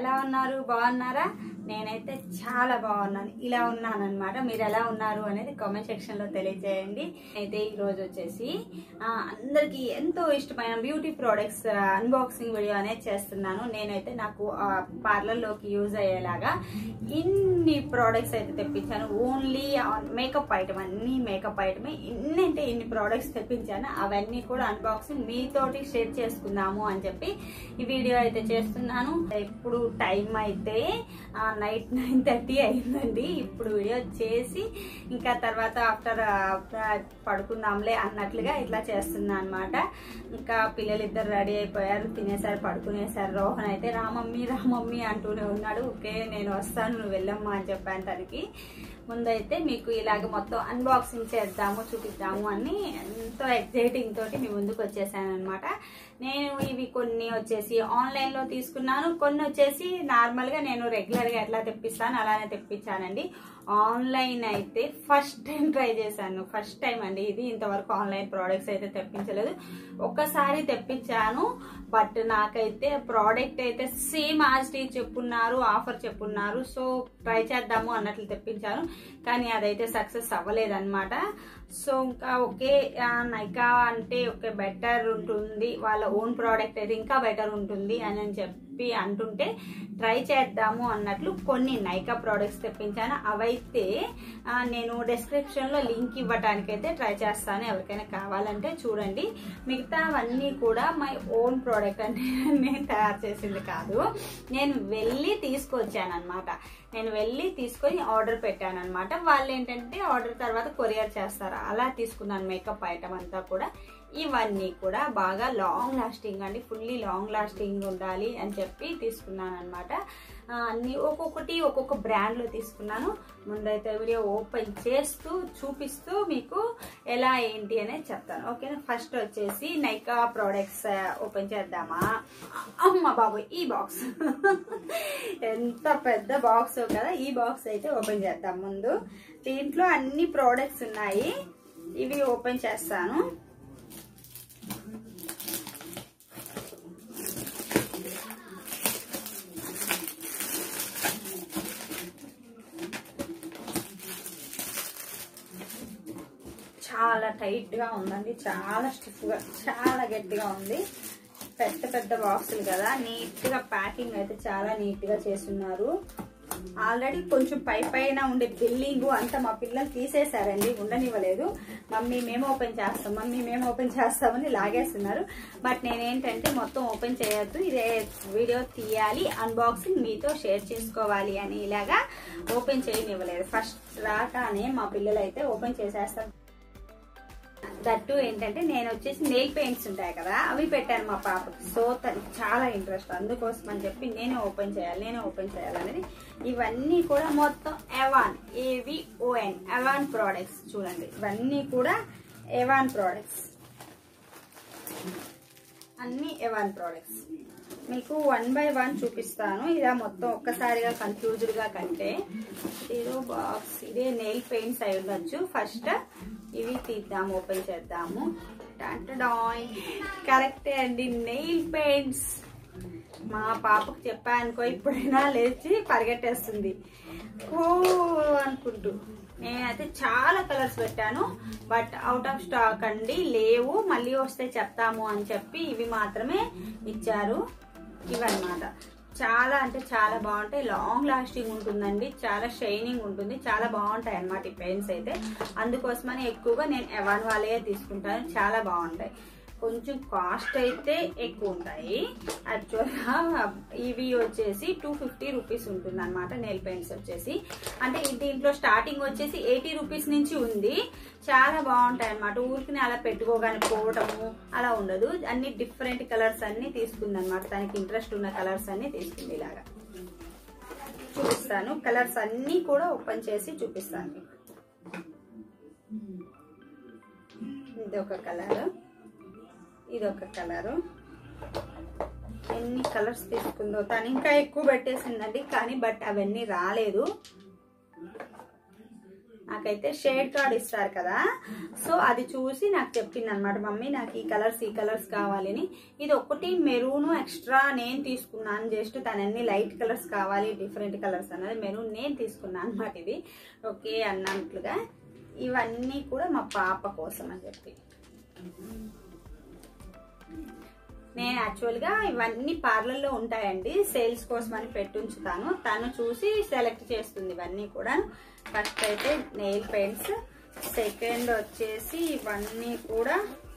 ఎలా ఉన్నారు బాగున్నారా నేనైతే చాలా బాగున్నాను ఇలా ఉన్నాను అనమాట మీరు ఎలా ఉన్నారు అనేది కామెంట్ సెక్షన్ లో తెలియజేయండి అయితే ఈ రోజు వచ్చేసి ఆ, అందరికీ ఎంతో ఇష్టమైన బ్యూటీ ప్రోడక్ట్స్ అన్బాక్సింగ్ వీడియో అనేది చేస్తున్నాను నేనైతే నాకు పార్లర్ లోకి యూజ్ అయ్యేలాగా ఇన్ని ప్రోడక్ట్స్ అయితే తెప్పించాను ఓన్లీ మేకప్ ఐటమ్ అన్ని మేకప్ ఐటమే ఇన్ని అంటే ఇన్ని ప్రోడక్ట్స్ తెప్పించాను అవన్నీ కూడా అన్బాక్సింగ్ మీతోటి షేర్ చేసుకుందాము అని చెప్పి ఈ వీడియో అయితే చేస్తున్నాను ఇప్పుడు టైం అయితే నైట్ నైన్ థర్టీ అయిందండి ఇప్పుడు వీడియో చేసి ఇంకా తర్వాత ఆఫ్టర్ పడుకుందాంలే అన్నట్లుగా ఇట్లా చేస్తున్నా అనమాట ఇంకా పిల్లలు ఇద్దరు రెడీ అయిపోయారు తినేసారు పడుకునేసారు రోహన్ అయితే రా మమ్మీ రా మమ్మీ అంటూనే ఉన్నాడు ఓకే నేను వస్తాను నువ్వు వెళ్ళమ్మా అని చెప్పాను తనకి ముందైతే మీకు ఇలాగ మొత్తం అన్బాక్సింగ్ చేద్దాము చూపిద్దాము అని ఎంతో ఎగ్జైటింగ్ తోటి మీ ముందుకు వచ్చేసాను అనమాట నేను ఇవి కొన్ని వచ్చేసి ఆన్లైన్ లో తీసుకున్నాను కొన్ని వచ్చేసి నార్మల్ గా నేను రెగ్యులర్ గా ఎట్లా తెప్పిస్తాను అలానే తెప్పించానండి ఆన్లైన్ అయితే ఫస్ట్ టైం ట్రై చేశాను ఫస్ట్ టైం అండి ఇది ఇంతవరకు ఆన్లైన్ ప్రోడక్ట్స్ అయితే తెప్పించలేదు ఒక్కసారి తెప్పించాను బట్ నాకైతే ప్రోడక్ట్ అయితే సేమ్ ఆస్టీ చెప్పున్నారు ఆఫర్ చెప్పున్నారు సో ట్రై చేద్దాము అన్నట్లు తెప్పించాను కానీ అదైతే సక్సెస్ అవ్వలేదన్నమాట సో ఇంకా ఓకే నైకా అంటే ఓకే బెటర్ ఉంటుంది వాళ్ళ ఓన్ ప్రోడక్ట్ అయితే ఇంకా బెటర్ ఉంటుంది అని అని చెప్పి అంటుంటే ట్రై చేద్దాము అన్నట్లు కొన్ని నైకా ప్రోడక్ట్స్ తెప్పించాను అవైతే ఆ, నేను డిస్క్రిప్షన్ లో లింక్ ఇవ్వడానికి అయితే ట్రై చేస్తాను ఎవరికైనా కావాలంటే చూడండి మిగతావన్నీ కూడా మై ఓన్ ప్రోడక్ట్ అంటే నేను తయారు చేసింది కాదు నేను వెళ్ళి తీసుకొచ్చాను అనమాట నేను వెళ్ళి తీసుకొని ఆర్డర్ పెట్టాను అనమాట వాళ్ళు ఏంటంటే ఆర్డర్ తర్వాత కొరియర్ చేస్తారు అలా తీసుకున్నాను మేకప్ ఐటమ్ అంతా కూడా ఇవన్నీ కూడా బాగా లాంగ్ లాస్టింగ్ అండి ఫుల్లీ లాంగ్ లాస్టింగ్ ఉండాలి అని చెప్పి తీసుకున్నాను అనమాట అన్ని ఒక్కొక్కటి ఒక్కొక్క బ్రాండ్లో తీసుకున్నాను ముందైతే వీడియో ఓపెన్ చేస్తూ చూపిస్తూ మీకు ఎలా ఏంటి అనేది చెప్తాను ఓకేనా ఫస్ట్ వచ్చేసి నైకా ప్రోడక్ట్స్ ఓపెన్ చేద్దామా అమ్మ బాబు ఈ బాక్స్ ఎంత పెద్ద బాక్స్ కదా ఈ బాక్స్ అయితే ఓపెన్ చేద్దాం ముందు దీంట్లో అన్ని ప్రోడక్ట్స్ ఉన్నాయి ఇవి ఓపెన్ చేస్తాను చాలా టైట్ గా ఉందండి చాలా స్టిఫ్ గా చాలా గట్టిగా ఉంది పెద్ద పెద్ద బాక్సులు కదా నీట్ గా ప్యాకింగ్ అయితే చాలా నీట్ గా చేస్తున్నారు ఆల్రెడీ కొంచెం పై పైన ఉండే బిల్డింగ్ అంతా మా పిల్లలు తీసేశారండి ఉండనివ్వలేదు మమ్మీ మేము ఓపెన్ చేస్తాం మమ్మీ మేము ఓపెన్ చేస్తామని లాగేస్తున్నారు బట్ నేనేంటంటే మొత్తం ఓపెన్ చేయొద్దు ఇదే వీడియో తీయాలి అన్బాక్సింగ్ మీతో షేర్ చేసుకోవాలి అని ఇలాగా ఓపెన్ చేయనివ్వలేదు ఫస్ట్ రాగానే మా పిల్లలు అయితే ఓపెన్ చేసేస్తాం దట్టు ఏంటంటే నేను వచ్చేసి నెయిల్ పెయింట్స్ ఉంటాయి కదా అవి పెట్టాను మా పాపకి సో తనకి చాలా ఇంట్రెస్ట్ అందుకోసం అని చెప్పి నేనే ఓపెన్ చేయాలి నేనే ఓపెన్ చేయాలనేది ఇవన్నీ కూడా మొత్తం ఎవాన్ ఏవిఓఎన్ ఎవాన్ ప్రోడక్ట్స్ చూడండి ఇవన్నీ కూడా ఎవాన్ ప్రోడక్ట్స్ అన్ని ఎవాన్ ప్రోడక్ట్స్ మీకు వన్ బై వన్ చూపిస్తాను ఇదా మొత్తం ఒక్కసారిగా కన్ఫ్యూజ్డ్ గా కంటే ఇదో బాక్స్ ఇదే నెయిల్ పెయింట్స్ అయి ఉండొచ్చు ఫస్ట్ ఇవి తీద్దాము ఓపెన్ చేద్దాము టాయ్ కరెక్టే అండి నెయిల్ పెయింట్స్ మా పాపకు చెప్పా అనుకో ఇప్పుడైనా లేచి పరిగెట్టేస్తుంది ఓ అనుకుంటూ నేనైతే చాలా కలర్స్ పెట్టాను బట్ అవుట్ ఆఫ్ స్టాక్ అండి లేవు మళ్ళీ వస్తే చెప్తాము అని చెప్పి ఇవి మాత్రమే ఇచ్చారు ఇవన్నమాట చాలా అంటే చాలా బాగుంటాయి లాంగ్ లాస్టింగ్ ఉంటుందండి చాలా షైనింగ్ ఉంటుంది చాలా బాగుంటాయి అన్నమాట ఈ పెయింట్స్ అయితే అందుకోసమని ఎక్కువగా నేను ఎవాన్ వాళ్ళే తీసుకుంటాను చాలా బాగుంటాయి కొంచెం కాస్ట్ అయితే ఎక్కువ ఉంటాయి యాక్చువల్గా ఇవి వచ్చేసి టూ ఫిఫ్టీ రూపీస్ ఉంటుంది అనమాట నెయిల్ పెయింట్స్ వచ్చేసి అంటే ఈ దీంట్లో స్టార్టింగ్ వచ్చేసి ఎయిటీ రూపీస్ నుంచి ఉంది చాలా బాగుంటాయి అనమాట ఊరికి అలా పెట్టుకోగానే పోవటము అలా ఉండదు అన్ని డిఫరెంట్ కలర్స్ అన్ని తీసుకుంది అనమాట తనకి ఇంట్రెస్ట్ ఉన్న కలర్స్ అన్ని తీసుకుంది ఇలాగా చూపిస్తాను కలర్స్ అన్ని కూడా ఓపెన్ చేసి చూపిస్తాను మీకు ఇది ఒక కలర్ ఇది ఒక కలరు ఎన్ని కలర్స్ తీసుకుందో తను ఇంకా ఎక్కువ పెట్టేసిందండి కానీ బట్ అవన్నీ రాలేదు నాకైతే షేడ్ కార్డ్ ఇస్తారు కదా సో అది చూసి నాకు చెప్పింది అనమాట మమ్మీ నాకు ఈ కలర్స్ ఈ కలర్స్ కావాలని ఇది ఒకటి మెరూన్ ఎక్స్ట్రా నేను తీసుకున్నాను జస్ట్ తనన్ని లైట్ కలర్స్ కావాలి డిఫరెంట్ కలర్స్ అన్నది మెరూన్ నేను తీసుకున్నాను అనమాట ఇది ఓకే అన్నట్లుగా ఇవన్నీ కూడా మా పాప కోసం అని చెప్పి నేను యాక్చువల్గా ఇవన్నీ పార్లర్లో ఉంటాయండి సేల్స్ కోసం అని పెట్టుంచుతాను తను చూసి సెలెక్ట్ చేస్తుంది ఇవన్నీ కూడా ఫస్ట్ అయితే నెయిల్ పెయింట్స్ సెకండ్ వచ్చేసి ఇవన్నీ కూడా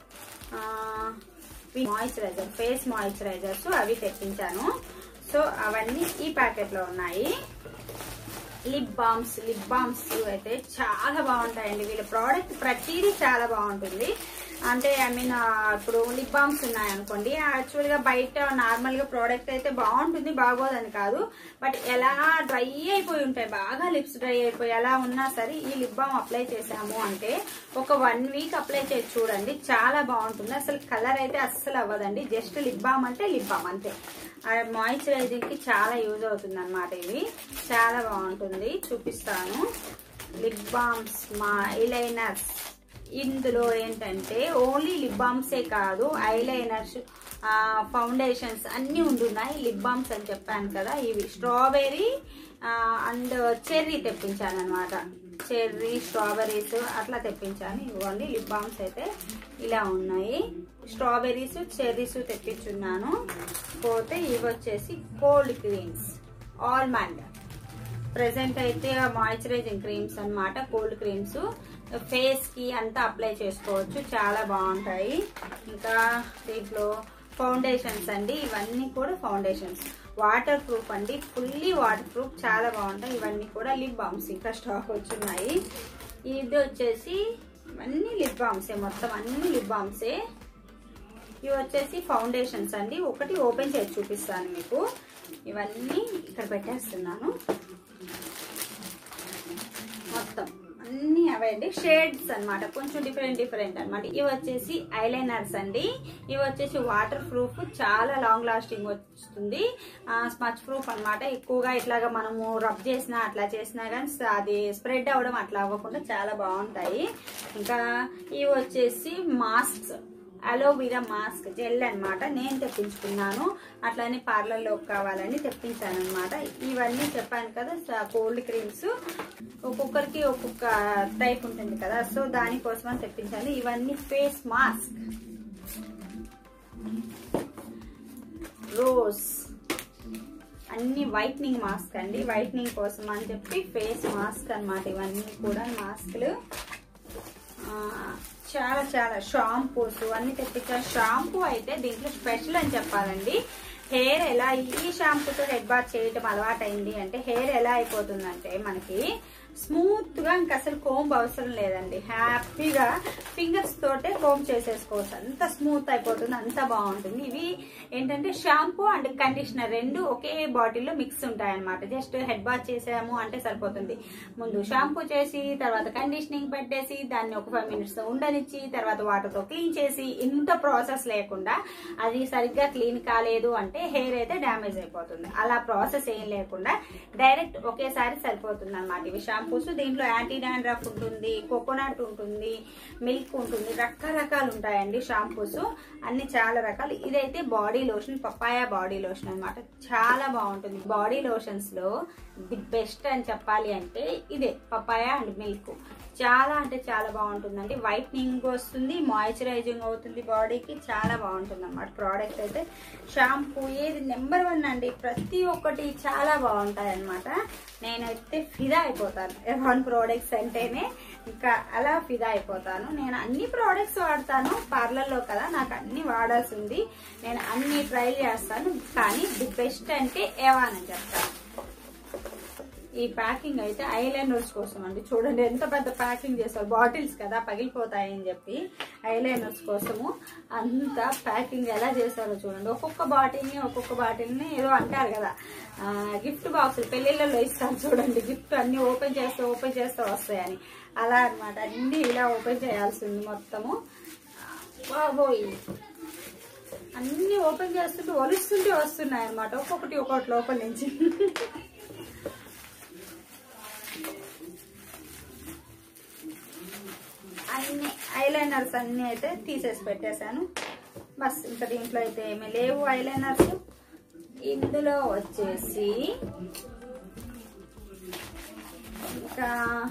మాయిశ్చరైజర్ ఫేస్ మాయిశ్చరైజర్స్ అవి తెప్పించాను సో అవన్నీ ఈ ప్యాకెట్లో ఉన్నాయి లిప్ బామ్స్ లిప్ బామ్స్ అయితే చాలా బాగుంటాయండి వీళ్ళ ప్రోడక్ట్ ప్రతిదీ చాలా బాగుంటుంది అంటే ఐ మీన్ ఇప్పుడు లిప్ బామ్స్ ఉన్నాయనుకోండి యాక్చువల్గా బయట నార్మల్గా ప్రోడక్ట్ అయితే బాగుంటుంది బాగోదని కాదు బట్ ఎలా డ్రై అయిపోయి ఉంటాయి బాగా లిప్స్ డ్రై అయిపోయి ఎలా ఉన్నా సరే ఈ లిప్ బామ్ అప్లై చేసాము అంటే ఒక వన్ వీక్ అప్లై చేసి చూడండి చాలా బాగుంటుంది అసలు కలర్ అయితే అస్సలు అవ్వదండి జస్ట్ లిప్ బామ్ అంటే లిప్ బామ్ అంతే మాయిశ్చరైజింగ్ కి చాలా యూజ్ అవుతుంది అనమాట ఇవి చాలా బాగుంటుంది చూపిస్తాను లిప్ బామ్స్ మా ఐలైనర్స్ ఇందులో ఏంటంటే ఓన్లీ లిప్ బామ్సే కాదు ఐలైనర్స్ ఫౌండేషన్స్ అన్నీ ఉంటున్నాయి లిప్ బామ్స్ అని చెప్పాను కదా ఇవి స్ట్రాబెర్రీ అండ్ చెర్రీ తెప్పించాను అనమాట చెర్రీ స్ట్రాబెర్రీస్ అట్లా తెప్పించాను ఇవ్వండి లిప్ బామ్స్ అయితే ఇలా ఉన్నాయి స్ట్రాబెర్రీస్ చెర్రీస్ తెప్పించున్నాను పోతే ఇవి వచ్చేసి కోల్డ్ క్రీమ్స్ ఆల్మండ్ ప్రెసెంట్ అయితే మాయిశ్చరైజింగ్ క్రీమ్స్ అన్నమాట కోల్డ్ క్రీమ్స్ ఫేస్ కి అంతా అప్లై చేసుకోవచ్చు చాలా బాగుంటాయి ఇంకా దీంట్లో ఫౌండేషన్స్ అండి ఇవన్నీ కూడా ఫౌండేషన్స్ వాటర్ ప్రూఫ్ అండి ఫుల్లీ వాటర్ ప్రూఫ్ చాలా బాగుంటాయి ఇవన్నీ కూడా లిప్ బామ్స్ ఇంకా స్టాక్ వచ్చున్నాయి ఇది వచ్చేసి ఇవన్నీ లిప్ బామ్సే మొత్తం అన్ని లిప్ బామ్సే ఇవి వచ్చేసి ఫౌండేషన్స్ అండి ఒకటి ఓపెన్ చేసి చూపిస్తాను మీకు ఇవన్నీ ఇక్కడ పెట్టేస్తున్నాను మొత్తం అన్ని అవే అండి షేడ్స్ అన్నమాట కొంచెం డిఫరెంట్ డిఫరెంట్ అన్నమాట ఇవి వచ్చేసి ఐలైనర్స్ అండి ఇవి వచ్చేసి వాటర్ ప్రూఫ్ చాలా లాంగ్ లాస్టింగ్ వస్తుంది స్మచ్ ప్రూఫ్ అన్నమాట ఎక్కువగా ఇట్లాగా మనము రబ్ చేసినా అట్లా చేసినా కానీ అది స్ప్రెడ్ అవ్వడం అట్లా అవ్వకుండా చాలా బాగుంటాయి ఇంకా ఇవి వచ్చేసి మాస్క్స్ అలోవీరా మాస్క్ జెల్ అన్నమాట నేను తెప్పించుకున్నాను అట్లానే పార్లర్లో కావాలని తెప్పించాను అనమాట ఇవన్నీ చెప్పాను కదా కోల్డ్ క్రీమ్స్ ఒక్కొక్కరికి ఒక్కొక్క టైప్ ఉంటుంది కదా సో దానికోసం అని తెప్పించాను ఇవన్నీ ఫేస్ మాస్క్ రోజ్ అన్ని వైట్నింగ్ మాస్క్ అండి వైట్నింగ్ కోసం అని చెప్పి ఫేస్ మాస్క్ అన్నమాట ఇవన్నీ కూడా మాస్క్లు ఆ, చాలా చాలా షాంపూస్ అన్ని తెప్పించారు షాంపూ అయితే దీంట్లో స్పెషల్ అని చెప్పాలండి హెయిర్ ఎలా ఈ షాంపూతో హెడ్ బాత్ చేయటం అలవాటైంది అంటే హెయిర్ ఎలా అయిపోతుందంటే మనకి స్మూత్ గా ఇంకా అసలు కోంబ్ అవసరం లేదండి హ్యాపీగా ఫింగర్స్ తోటే కోంబ్ చేసేసుకోవచ్చు అంత స్మూత్ అయిపోతుంది అంత బాగుంటుంది ఇవి ఏంటంటే షాంపూ అండ్ కండిషనర్ రెండు ఒకే బాటిల్లో మిక్స్ ఉంటాయి అనమాట జస్ట్ హెడ్ బాత్ చేసాము అంటే సరిపోతుంది ముందు షాంపూ చేసి తర్వాత కండిషనింగ్ పెట్టేసి దాన్ని ఒక ఫైవ్ మినిట్స్ ఉండనిచ్చి తర్వాత వాటర్ తో క్లీన్ చేసి ఇంత ప్రాసెస్ లేకుండా అది సరిగ్గా క్లీన్ కాలేదు అంటే హెయిర్ అయితే డ్యామేజ్ అయిపోతుంది అలా ప్రాసెస్ ఏం లేకుండా డైరెక్ట్ ఒకేసారి సరిపోతుంది అనమాట ఇవి షాంపూస్ దీంట్లో యాంటీ డాండ్రఫ్ ఉంటుంది కోకోనట్ ఉంటుంది మిల్క్ ఉంటుంది రకరకాలు ఉంటాయండి షాంపూస్ అన్ని చాలా రకాలు ఇదైతే body lotion papaya body lotion అన్నమాట చాలా బాగుంటుంది బాడీ లోషన్స్ లో ది బెస్ట్ అని చెప్పాలి అంటే ఇదే పపాయా అండ్ మిల్క్ చాలా అంటే చాలా బాగుంటుందండి వైట్నింగ్ వస్తుంది మాయిశ్చరైజింగ్ అవుతుంది బాడీకి చాలా బాగుంటుంది అన్నమాట ప్రోడక్ట్ అయితే షాంపూ ఏది నెంబర్ వన్ అండి ప్రతి ఒక్కటి చాలా బాగుంటాయి అనమాట నేనైతే ఫిదా అయిపోతాను వన్ ప్రోడక్ట్స్ అంటేనే ఇంకా అలా ఫిదా అయిపోతాను నేను అన్ని ప్రోడక్ట్స్ వాడతాను పార్లర్లో కదా నాకు అన్ని వాడాల్సి ఉంది నేను అన్ని ట్రైల్ చేస్తాను కానీ ది బెస్ట్ అంటే ఏవాన్ అని చెప్తాను ఈ ప్యాకింగ్ అయితే ఐలైనర్స్ కోసం అండి చూడండి ఎంత పెద్ద ప్యాకింగ్ చేస్తారు బాటిల్స్ కదా పగిలిపోతాయని చెప్పి ఐలైనర్స్ కోసము అంత ప్యాకింగ్ ఎలా చేశారో చూడండి ఒక్కొక్క బాటిల్ని ఒక్కొక్క బాటిల్ని ఏదో అంటారు కదా గిఫ్ట్ బాక్సులు పెళ్లిళ్ళలో ఇస్తారు చూడండి గిఫ్ట్ అన్ని ఓపెన్ చేస్తే ఓపెన్ చేస్తే వస్తాయని అలా అన్నమాట అన్ని ఇలా ఓపెన్ చేయాల్సింది మొత్తము బాబోయ్ అన్ని ఓపెన్ చేస్తుంటే ఒలుస్తుంటే వస్తున్నాయి అనమాట ఒక్కొక్కటి ఒక్కొక్కటి లోపల నుంచి ఐలైనర్స్ అన్ని అయితే తీసేసి పెట్టేశాను బస్ ఇంకా దీంట్లో అయితే ఏమీ లేవు ఐలైనర్స్ ఇందులో వచ్చేసి ఇంకా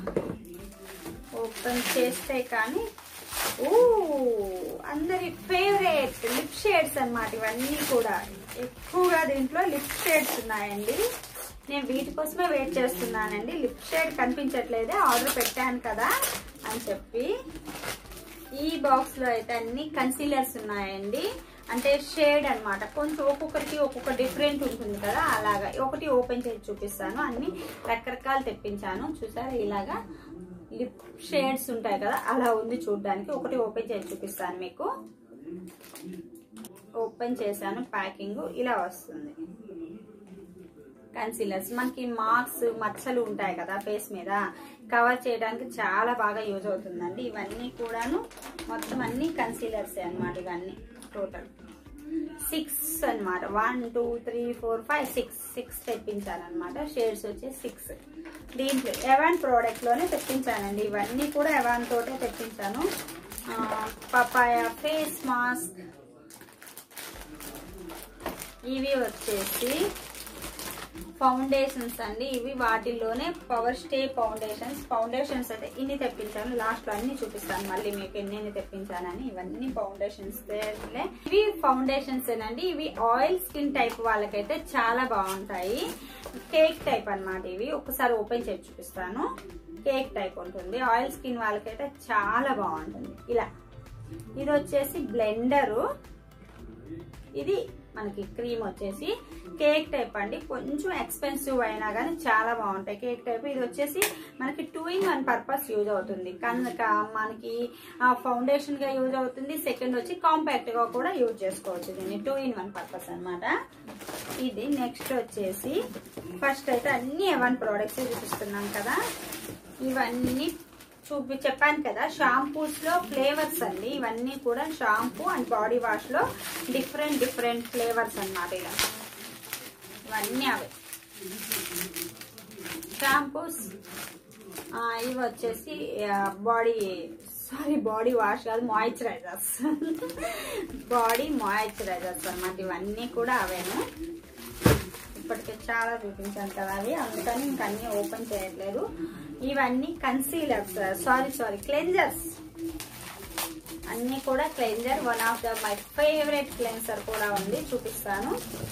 ఓపెన్ చేస్తే కానీ ఊ అందరి ఫేవరెట్ లిప్ షేడ్స్ అన్నమాట ఇవన్నీ కూడా ఎక్కువగా దీంట్లో లిప్ షేడ్స్ ఉన్నాయండి నేను వీటి కోసమే వెయిట్ చేస్తున్నానండి లిప్ షేడ్ కనిపించట్లేదే ఆర్డర్ పెట్టాను కదా అని చెప్పి ఈ బాక్స్ లో అయితే అన్ని కన్సీలర్స్ ఉన్నాయండి అంటే షేడ్ అన్నమాట కొంచెం ఒక్కొక్కరికి ఒక్కొక్క డిఫరెంట్ ఉంటుంది కదా అలాగా ఒకటి ఓపెన్ చేసి చూపిస్తాను అన్ని రకరకాలు తెప్పించాను చూసారా ఇలాగా లిప్ షేడ్స్ ఉంటాయి కదా అలా ఉంది చూడడానికి ఒకటి ఓపెన్ చేసి చూపిస్తాను మీకు ఓపెన్ చేశాను ప్యాకింగ్ ఇలా వస్తుంది కన్సీలర్స్ మనకి మార్క్స్ మచ్చలు ఉంటాయి కదా ఫేస్ మీద కవర్ చేయడానికి చాలా బాగా యూజ్ అవుతుందండి ఇవన్నీ కూడాను మొత్తం అన్ని కన్సీలర్స్ అన్నమాట ఇవన్నీ టోటల్ సిక్స్ అన్నమాట one two three four five six six తెప్పించానమాట షేడ్స్ వచ్చి సిక్స్ దీంట్లో ఎవాన్ ప్రోడక్ట్ లోనే తెప్పించానండి ఇవన్నీ కూడా ఎవాన్ తోటే తెప్పించాను పపాయ ఫేస్ మాస్క్ ఇవి వచ్చేసి ఫౌండేషన్స్ అండి ఇవి వాటిల్లోనే పవర్ స్టే ఫౌండేషన్స్ ఫౌండేషన్స్ అయితే ఇన్ని తెప్పించాను లాస్ట్ లో అన్ని చూపిస్తాను మళ్ళీ మీకు ఎన్ని తెప్పించానని ఇవన్నీ ఫౌండేషన్స్ ఇవి ఫౌండేషన్స్ ఏనండి ఇవి ఆయిల్ స్కిన్ టైప్ వాళ్ళకైతే చాలా బాగుంటాయి కేక్ టైప్ అన్నమాట ఇవి ఒకసారి ఓపెన్ చేసి చూపిస్తాను కేక్ టైప్ ఉంటుంది ఆయిల్ స్కిన్ వాళ్ళకైతే చాలా బాగుంటుంది ఇలా ఇది వచ్చేసి బ్లెండరు ఇది మనకి క్రీమ్ వచ్చేసి కేక్ టైప్ అండి కొంచెం ఎక్స్పెన్సివ్ అయినా కానీ చాలా బాగుంటాయి కేక్ టైప్ ఇది వచ్చేసి మనకి two in one purpose use అవుతుంది కనుక మనకి ఫౌండేషన్ గా యూజ్ అవుతుంది సెకండ్ వచ్చి కాంపాక్ట్ గా కూడా యూజ్ చేసుకోవచ్చు దీన్ని టూ ఇన్ వన్ పర్పస్ అన్నమాట ఇది నెక్స్ట్ వచ్చేసి ఫస్ట్ అయితే అన్ని ఎవన్ ప్రోడక్ట్స్ చూపిస్తున్నాం కదా ఇవన్నీ చూపి చెప్పాను కదా షాంపూస్ లో ఫ్లేవర్స్ అండి ఇవన్నీ కూడా షాంపూ అండ్ బాడీ వాష్ లో డిఫరెంట్ డిఫరెంట్ ఫ్లేవర్స్ అన్నమాట ఇలా ఇవన్నీ అవే షాంపూస్ ఇవి వచ్చేసి బాడీ సారీ బాడీ వాష్ కాదు మాయిశ్చరైజర్స్ బాడీ మాయిశ్చరైజర్స్ అన్నమాట ఇవన్నీ కూడా అవేను ఇప్పటికే చాలా చూపించాను కదా అవి అందుకని ఇంక అన్ని ఓపెన్ చేయట్లేదు ఇవన్నీ కన్సీలర్స్ సారీ సారీ క్లెన్జర్స్ అన్ని కూడా cleanser one of the my favourite cleanser కూడా ఉంది చూపిస్తాను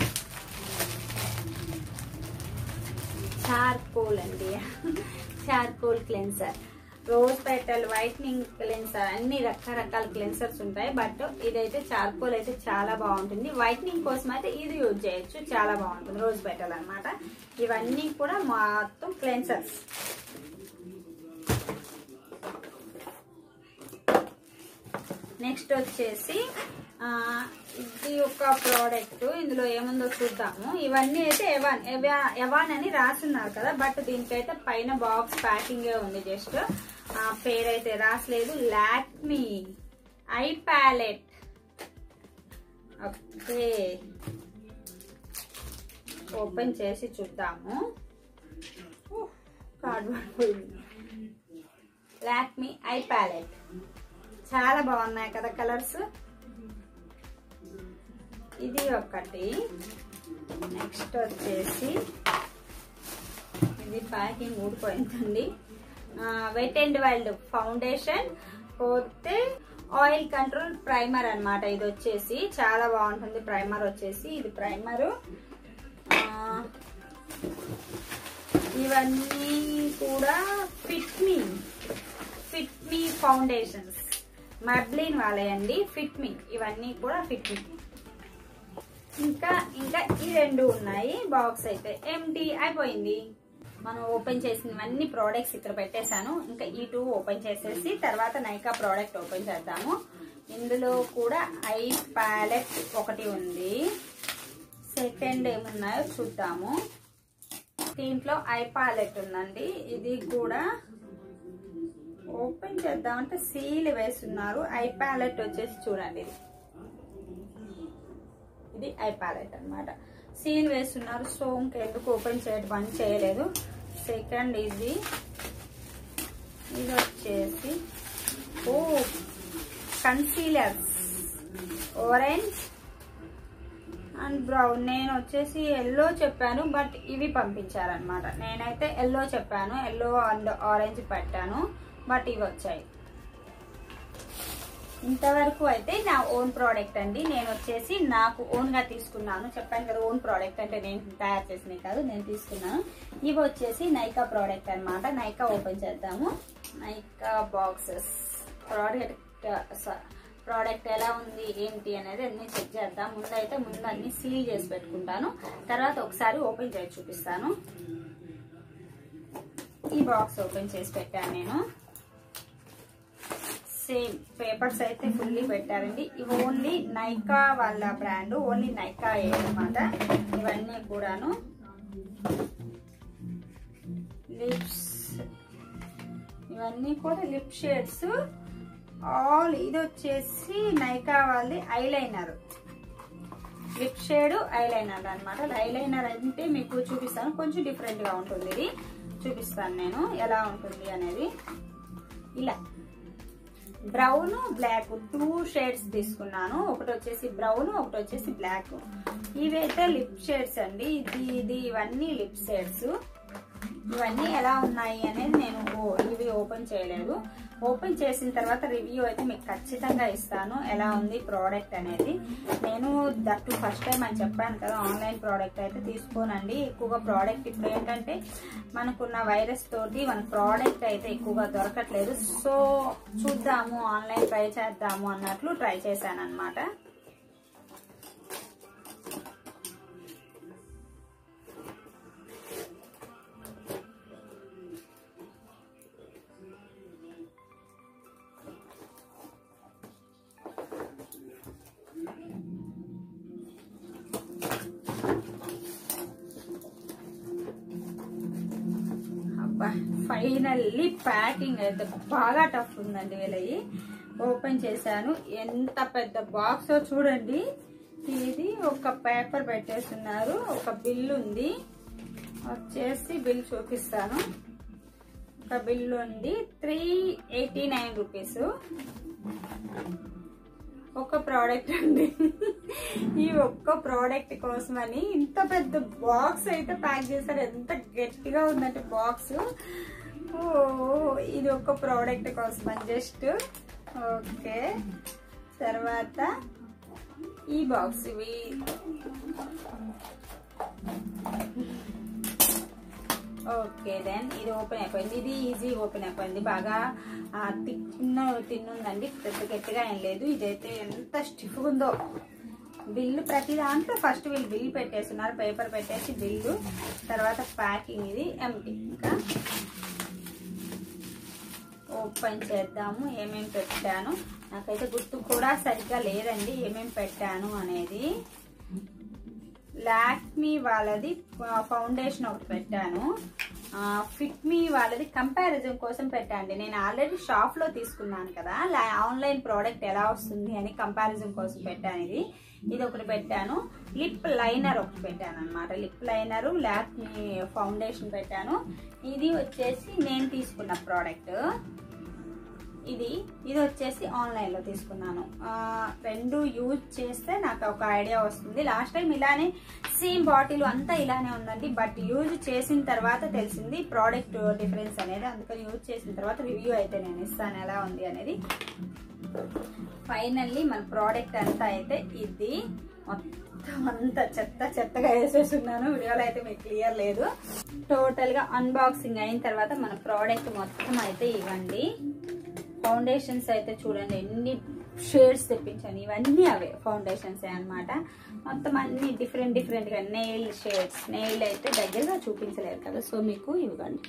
చార్కోల్ అండి charcoal cleanser rose petal whitening cleanser అన్ని రకరకాల క్లెన్సర్స్ ఉంటాయి బట్ ఇదైతే చార్కోల్ అయితే చాలా బాగుంటుంది వైట్నింగ్ కోసం అయితే ఇది యూజ్ చేయొచ్చు చాలా బాగుంటుంది రోజ్ పెటల్ అన్నమాట ఇవన్నీ కూడా మొత్తం క్లెన్సర్స్ నెక్స్ట్ వచ్చేసి ఆ, ఇది ఒక ప్రోడక్ట్ ఇందులో ఏముందో చూద్దాము ఇవన్నీ అయితే ఎవాన్ ఎవా- ఎవాన్ అని రాసున్నారు కదా బట్ దీనికైతే పైన బాక్స్ ప్యాకింగ్ ఉంది జస్ట్ పేరు అయితే రాసలేదు Lakme eye palette okay open చేసి చూద్దాము కార్డ్బోర్డ్ పోయింది లాక్మీ ఐ ప్యాలెట్ చాలా బాగున్నాయి కదా కలర్స్ ఇది ఒకటి నెక్స్ట్ వచ్చేసి ఇది ప్యాకింగ్ ఊడిపోయిందండి వెట్ అండ్ వైల్డ్ ఫౌండేషన్ పోతే ఆయిల్ కంట్రోల్ ప్రైమర్ అన్నమాట ఇది వచ్చేసి చాలా బాగుంటుంది ప్రైమర్ వచ్చేసి ఇది ప్రైమరు ఇవన్నీ కూడా fit me fit me foundations Maybelline వాళ్ళయండి ఫిట్ మీ ఇవన్నీ కూడా ఫిట్ మీ ఇంకా ఇంకా ఈ రెండు ఉన్నాయి బాక్స్ అయితే ఎంటీ అయిపోయింది మనం ఓపెన్ చేసినవన్నీ ప్రోడక్ట్స్ ఇక్కడ పెట్టేశాను ఇంకా ఈ టూ ఓపెన్ చేసేసి తర్వాత నైకా ప్రోడక్ట్ ఓపెన్ చేద్దాము ఇందులో కూడా ఐ ప్యాలెట్ ఒకటి ఉంది సెకండ్ ఏమున్నాయో చూద్దాము దీంట్లో ఐ ప్యాలెట్ ఉందండి ఇది కూడా ఓపెన్ చేద్దామంటే సీల్ వేస్తున్నారు ఐ ప్యాలెట్ వచ్చేసి చూడండి ఇది ఇది ఐ ప్యాలెట్ అన్నమాట సీల్ వేస్తున్నారు సో ఇంకెందుకు ఓపెన్ చేయడం పని చేయలేదు సెకండ్ ఇది ఇది వచ్చేసి ఓ కన్సీలర్స్ ఆరెంజ్ అండ్ బ్రౌన్ నేను వచ్చేసి ఎల్లో చెప్పాను బట్ ఇవి పంపించారనమాట నేనైతే ఎల్లో చెప్పాను ఎల్లో అండ్ ఆరెంజ్ పెట్టాను బట్ ఇవి వచ్చాయి ఇంతవరకు అయితే నా ఓన్ ప్రోడక్ట్ అండి నేను వచ్చేసి నాకు ఓన్ గా తీసుకున్నాను చెప్పాను కదా ఓన్ ప్రోడక్ట్ అంటే నేను తయారు చేసినవి కాదు నేను తీసుకున్నాను ఇవి వచ్చేసి నైకా ప్రోడక్ట్ అన్నమాట నైకా ఓపెన్ చేద్దాము నైకా బాక్సెస్ ప్రోడక్ట్ ప్రోడక్ట్ ఎలా ఉంది ఏంటి అనేది అన్ని చెక్ చేద్దాం ముందు అయితే ముందు అన్ని సీల్ చేసి పెట్టుకుంటాను తర్వాత ఒకసారి ఓపెన్ చేసి చూపిస్తాను ఈ బాక్స్ ఓపెన్ చేసి పెట్టాను నేను సేమ్ పేపర్స్ అయితే ఫుల్లీ పెట్టారండి ఇవి ఓన్లీ నైకా వాళ్ళ బ్రాండ్ ఓన్లీ నైకా అనమాట ఇవన్నీ కూడాను లిప్స్ ఇవన్నీ కూడా లిప్ షేడ్స్ ఆల్ ఇది వచ్చేసి నైకా వాళ్ళది ఐలైనర్ లిప్ షేడ్ ఐలైనర్ అనమాట ఐలైనర్ అంటే మీకు చూపిస్తాను కొంచెం డిఫరెంట్ గా ఉంటుంది ఇది చూపిస్తాను నేను ఎలా ఉంటుంది అనేది ఇలా బ్రౌన్ బ్లాక్ టూ షేడ్స్ తీసుకున్నాను ఒకటి వచ్చేసి బ్రౌన్ ఒకటి వచ్చేసి బ్లాక్ ఇవైతే లిప్ షేడ్స్ అండి ఇది ఇది ఇవన్నీ లిప్ షేడ్స్ ఇవన్నీ ఎలా ఉన్నాయి అనేది నేను ఓ- ఇవి ఓపెన్ చేయలేదు ఓపెన్ చేసిన తర్వాత రివ్యూ అయితే మీకు ఖచ్చితంగా ఇస్తాను ఎలా ఉంది ప్రోడక్ట్ అనేది నేను దట్టు ఫస్ట్ టైం అని చెప్పాను కదా ఆన్లైన్ ప్రోడక్ట్ అయితే తీసుకోనండి ఎక్కువగా ప్రోడక్ట్ ఇప్పుడు ఏంటంటే మనకున్న వైరస్ తోటి మన ప్రోడక్ట్ అయితే ఎక్కువగా దొరకట్లేదు సో చూద్దాము ఆన్లైన్ ట్రై చేద్దాము అన్నట్లు ట్రై చేశాను అనమాట అబ్బా ఫైనల్లీ ప్యాకింగ్ అయితే బాగా టఫ్ ఉందండి వీళ్ళవి ఓపెన్ చేశాను ఎంత పెద్ద బాక్స్ చూడండి ఇది ఒక పేపర్ పెట్టేస్తున్నారు ఒక బిల్ ఉంది వచ్చేసి బిల్ చూపిస్తాను ఒక బిల్ ఉంది త్రీ ఎయిటీ నైన్ రూపీస్ ఒక ప్రోడక్ట్ అండి ఈ ఒక్క ప్రోడక్ట్ కోసమని ఇంత పెద్ద బాక్స్ అయితే ప్యాక్ చేశారు ఎంత గట్టిగా ఉందంటే బాక్స్ ఓ ఇది ఒక ప్రోడక్ట్ కోసమని జస్ట్ ఓకే తర్వాత ఈ బాక్స్ ఇవి ఓకే దెన్ ఇది ఓపెన్ అయిపోయింది ఇది ఈజీ ఓపెన్ అయిపోయింది బాగా తిన్న తిన్నుందండి పెద్ద గట్టిగా ఏం లేదు ఇదైతే ఎంత స్టిఫ్ ఉందో బిల్లు ప్రతి దాంట్లో ఫస్ట్ వీళ్ళు బిల్ పెట్టేస్తున్నారు పేపర్ పెట్టేసి బిల్లు తర్వాత ప్యాకింగ్ ఇది ఎంటీ ఇంకా ఓపెన్ చేద్దాము ఏమేమి పెట్టాను నాకైతే గుర్తు కూడా సరిగ్గా లేదండి ఏమేమి పెట్టాను అనేది లాక్మీ వాళ్ళది ఫౌండేషన్ ఒకటి పెట్టాను ఫిట్ మీ వాళ్ళది కంపారిజన్ కోసం పెట్టండి నేను ఆల్రెడీ షాప్ లో తీసుకున్నాను కదా ఆన్లైన్ ప్రోడక్ట్ ఎలా వస్తుంది అని కంపారిజన్ కోసం పెట్టాను ఇది ఇది ఒకటి పెట్టాను లిప్ లైనర్ ఒకటి పెట్టాను అనమాట లిప్ లైనర్ లాక్మీ ఫౌండేషన్ పెట్టాను ఇది వచ్చేసి నేను తీసుకున్న ప్రోడక్ట్ ఇది ఇది వచ్చేసి ఆన్లైన్ లో తీసుకున్నాను ఆ, రెండు యూజ్ చేస్తే నాకు ఒక ఐడియా వస్తుంది లాస్ట్ టైం ఇలానే సేమ్ బాటిల్ అంతా ఇలానే ఉందండి బట్ యూజ్ చేసిన తర్వాత తెలిసింది ప్రోడక్ట్ డిఫరెన్స్ అనేది అందుకని యూజ్ చేసిన తర్వాత రివ్యూ అయితే నేను ఇస్తాను ఎలా ఉంది అనేది ఫైనల్లీ మన ప్రోడక్ట్ అంతా అయితే ఇది మొత్తం అంతా చెత్త చెత్తగా వేసేస్తున్నాను వీడియోలో అయితే మీకు క్లియర్ లేదు టోటల్ గా అన్బాక్సింగ్ అయిన తర్వాత మన ప్రోడక్ట్ మొత్తం అయితే ఇవ్వండి ఫౌండేషన్స్ అయితే చూడండి ఎన్ని షేడ్స్ తెప్పించాను ఇవన్నీ అవే ఫౌండేషన్స్ అన్నమాట మొత్తం అన్ని డిఫరెంట్ డిఫరెంట్ గా నెయిల్ షేడ్స్ నెయిల్ అయితే దగ్గరగా చూపించలేరు కదా సో మీకు ఇవ్వండి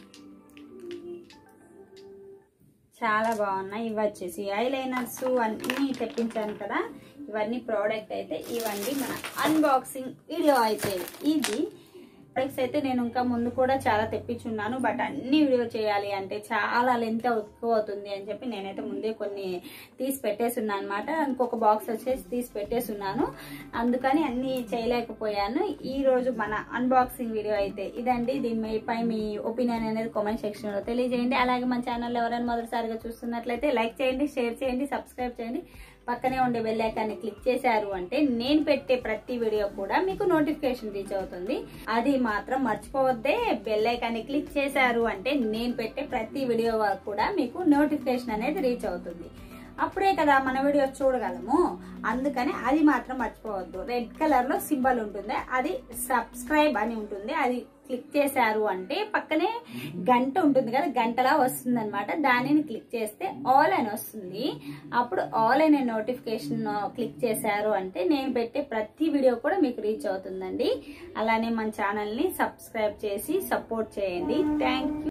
చాలా బాగున్నాయి ఇవి వచ్చేసి ఐలైనర్స్ అన్నీ తెప్పించాను కదా ఇవన్నీ ప్రోడక్ట్ అయితే ఇవ్వండి మన అన్బాక్సింగ్ వీడియో అయితే ఇది ప్రొడక్ట్స్ అయితే నేను ఇంకా ముందు కూడా చాలా తెప్పించున్నాను బట్ అన్ని వీడియో చేయాలి అంటే చాలా లెంత్ ఎక్కువ అవుతుంది అని చెప్పి నేనైతే ముందే కొన్ని తీసి పెట్టేసున్నాను అనమాట ఇంకొక బాక్స్ వచ్చేసి తీసి పెట్టేసున్నాను అందుకని అన్ని చేయలేకపోయాను ఈ రోజు మన అన్బాక్సింగ్ వీడియో అయితే ఇదండి దీనిపై మీ ఒపీనియన్ అనేది కామెంట్ సెక్షన్ లో తెలియజేయండి అలాగే మన ఛానల్ ఎవరైనా మొదటిసారిగా చూస్తున్నట్లయితే లైక్ చేయండి షేర్ చేయండి సబ్స్క్రైబ్ చేయండి పక్కనే ఉండే బెల్ ఐకాన్ని క్లిక్ చేశారు అంటే నేను పెట్టే ప్రతి వీడియో కూడా మీకు నోటిఫికేషన్ రీచ్ అవుతుంది అది మాత్రం మర్చిపోవద్దే బెల్ ఐకాన్ని క్లిక్ చేశారు అంటే నేను పెట్టే ప్రతి వీడియో కూడా మీకు నోటిఫికేషన్ అనేది రీచ్ అవుతుంది అప్పుడే కదా మన వీడియో చూడగలము అందుకని అది మాత్రం మర్చిపోవద్దు రెడ్ కలర్ లో సింబల్ ఉంటుంది అది సబ్స్క్రైబ్ అని ఉంటుంది అది క్లిక్ చేశారు అంటే పక్కనే గంట ఉంటుంది కదా గంటలా వస్తుంది అనమాట దానిని క్లిక్ చేస్తే ఆల్ అని వస్తుంది అప్పుడు ఆల్ అనే నోటిఫికేషన్ క్లిక్ చేశారు అంటే నేను పెట్టే ప్రతి వీడియో కూడా మీకు రీచ్ అవుతుందండి అలానే మన ఛానల్ని సబ్స్క్రైబ్ చేసి సపోర్ట్ చేయండి థ్యాంక్